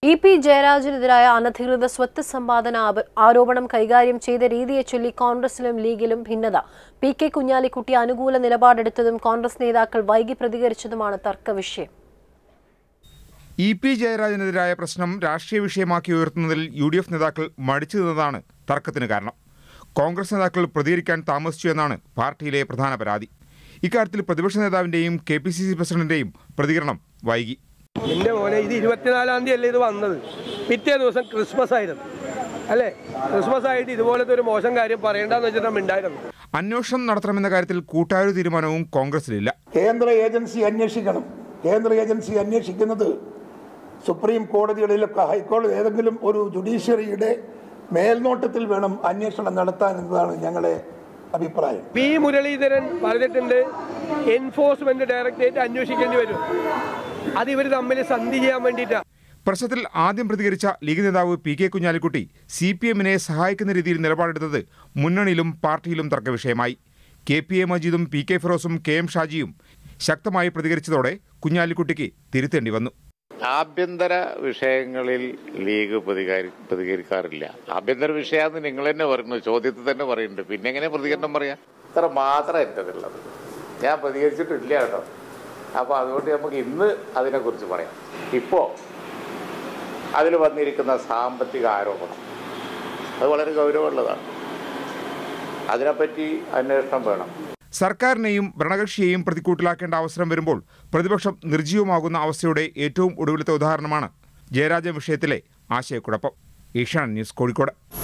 E P ജയരാജനെതിരായ അനധികൃത സ്വത്ത് സമ്പാദന ആപ- ആരോപണം കൈകാര്യം ചെയ്ത രീതിയെ ചൊല്ലി കോൺഗ്രസിലും ലീഗിലും ഭിന്നത പി കെ കുഞ്ഞാലിക്കുട്ടി അനുകൂല നിലപാടെടുത്തതും കോൺഗ്രസ് നേതാക്കൾ വൈകി പ്രതികരിച്ചതുമാണ് തർക്കവിഷയം ഇ പി ജയരാജനെതിരായ പ്രശ്നം രാഷ്ട്രീയ വിഷയമാക്കി ഉയർത്തുന്നതിൽ യു ഡി എഫ് നേതാക്കൾ മടിച്ചു നിന്നതാണ് തർക്കത്തിന് കാരണം കോൺഗ്രസ് നേതാക്കൾ പ്രതികരിക്കാൻ താമസിച്ചു എന്നാണ് പാർട്ടിയിലെ പ്രധാന പരാതി ഇക്കാര്യത്തിൽ പ്രതിപക്ഷ നേതാവിന്റെയും കെ പി സി സി പ്രസിഡന്റിന്റെയും പ്രതികരണം വൈകി എന്റെ മോനെ ഇത് ഇരുപത്തിനാലാം തീയതി അല്ലേ ഇത് വന്നത് പിറ്റേ ദിവസം ക്രിസ്മസ് ആയിരുന്നു അല്ലേ ക്രിസ്മസ് ആയിട്ട് ഇതുപോലത്തെ ഒരു മോശം കാര്യം പറയണ്ടെന്ന് വെച്ചിട്ടാണ് ഉണ്ടായിരുന്നു അന്വേഷണം നടത്തണമെന്ന കാര്യത്തിൽ കൂട്ടായൊരു തീരുമാനവും കോൺഗ്രസിലില്ല കേന്ദ്ര ഏജൻസി അന്വേഷിക്കണം കേന്ദ്ര ഏജൻസി അന്വേഷിക്കുന്നത് സുപ്രീം കോടതികളിലൊക്കെ ഹൈക്കോടതി ഏതെങ്കിലും ഒരു ജുഡീഷ്യറിയുടെ മേൽനോട്ടത്തിൽ വേണം അന്വേഷണം നടത്താൻ എന്നതാണ് ഞങ്ങളുടെ അഭിപ്രായം പി മുരളീധരൻ പറഞ്ഞിട്ടുണ്ട് എൻഫോഴ്സ്മെന്റ് ഡയറക്ടറേറ്റ് അന്വേഷിക്കേണ്ടി വരും അത് ഇവർ തമ്മിൽ സന്ധി ചെയ്യാൻ വേണ്ടിയിട്ടാണ് പ്രശ്നത്തിൽ ആദ്യം പ്രതികരിച്ച ലീഗ് നേതാവ് P K Kunhalikutty C P എമ്മിനെ സഹായിക്കുന്ന രീതിയിൽ നിലപാടെടുത്തത് മുന്നണിയിലും പാർട്ടിയിലും തർക്കവിഷയമായി കെ പി എ മജീദും പി കെ ഫിറോസും കെ എം ഷാജിയും ശക്തമായി പ്രതികരിച്ചതോടെ കുഞ്ഞാലിക്കുട്ടിക്ക് തിരുത്തേണ്ടി വന്നു ആഭ്യന്തര വിഷയങ്ങളിൽ ലീഗ് പ്രതികാരി പ്രതികരിക്കാറില്ല ആഭ്യന്തര വിഷയമാണെന്ന് നിങ്ങൾ തന്നെ പറയുന്നു ചോദ്യത്തിൽ തന്നെ പറയുന്നുണ്ട് പിന്നെ എങ്ങനെ പ്രതികരണം പറയാം ഇത്ര മാത്രം എൻ്റെതുള്ളത് ഞാൻ പ്രതികരിച്ചിട്ടില്ല കേട്ടോ അപ്പോൾ അതുകൊണ്ട് നമുക്ക് ഇന്ന് അതിനെക്കുറിച്ച് പറയാം ഇപ്പോൾ അതിൽ വന്നിരിക്കുന്ന സാമ്പത്തിക ആരോപണം അത് വളരെ ഗൗരവമുള്ളതാണ് അതിനെപ്പറ്റി അന്വേഷണം വേണം സർക്കാരിനെയും ഭരണകക്ഷിയെയും പ്രതിക്കൂട്ടിലാക്കേണ്ട അവസരം വരുമ്പോൾ പ്രതിപക്ഷം നിർജ്ജീവമാകുന്ന അവസ്ഥയുടെ ഏറ്റവും ഒടുവിലത്തെ ഉദാഹരണമാണ് ജയരാജൻ വിഷയത്തിലെ ആശയക്കുഴപ്പം ഏഷ്യാനെറ്റ് ന്യൂസ് കോഴിക്കോട്